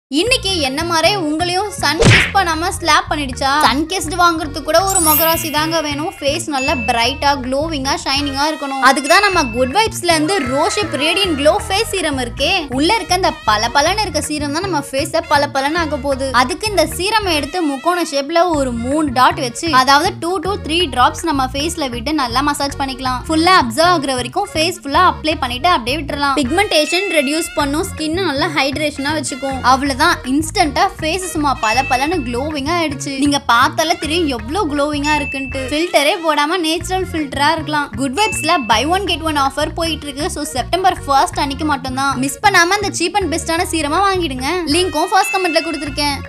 இன்னைக்கு என்ன மாதிரி உங்களையும் சன் கிஸ் பண்ணாம ஸ்லாப் பண்ணிடுச்சா சன் கிஸ்ட் வாங்குறதுக்கு கூட ஒரு முகராசி தாங்க வேணும் ஃபேஸ் நல்லா பிரைட்டா க்ளோவிங்கா ஷைனிங்கா இருக்கணும் அதுக்கு தான் நம்ம குட் வைப்ஸ்ல இருந்து rosehip radiant glow face serum இருக்கே உள்ள இருக்க இந்த பல பலன்னு இருக்க சீரம் தான் நம்ம ஃபேஸ பல பலன்னு ஆக போகுது அதுக்கு இந்த சீரம் எடுத்து முக்கோண ஷேப்ல ஒரு மூணு டாட் வச்சு அதாவது டூ to த்ரீ டிராப்ஸ் நம்ம ஃபேஸ்ல விட்டு நல்லா மசாஜ் பண்ணிக்கலாம் ஃபுல்லா அப்சர்வ் ஆகுற வரைக்கும் ஃபேஸ் ஃபுல்லா அப்ளை பண்ணிட்டு அப்படியே விட்டுறலாம் பிக்மெண்டேஷன் ரெடியூஸ் பண்ணும் ஸ்கின் நல்லா ஹைட்ரேஷனா வச்சுக்கும் அவ்வளவுதான் இன்ஸ்டன்டா ஃபேஸ் சும்மா பல பலன்னு க்ளோவிங்கா ஆயிடுச்சு நீங்க பார்த்தாலே தெரியும் எவ்வளவு க்ளோவிங்கா இருக்குன்ட்டு ஃபில்டரே போடாம நேச்சுரல் ஃபில்டரா இருக்கலாம் குட் வைப்ஸ்ல buy one get one offer போயிட்டு இருக்கு ஸோ செப்டம்பர் ஃபர்ஸ்ட் அன்னைக்கு மட்டும்தான் மிஸ் பண்ணாம இந்த சீப் அண்ட் பெஸ்டான சீரமா வாங்கிடுங்க லிங்க்கும் ஃபர்ஸ்ட் கமெண்ட்ல கொடுத்துருக்கேன்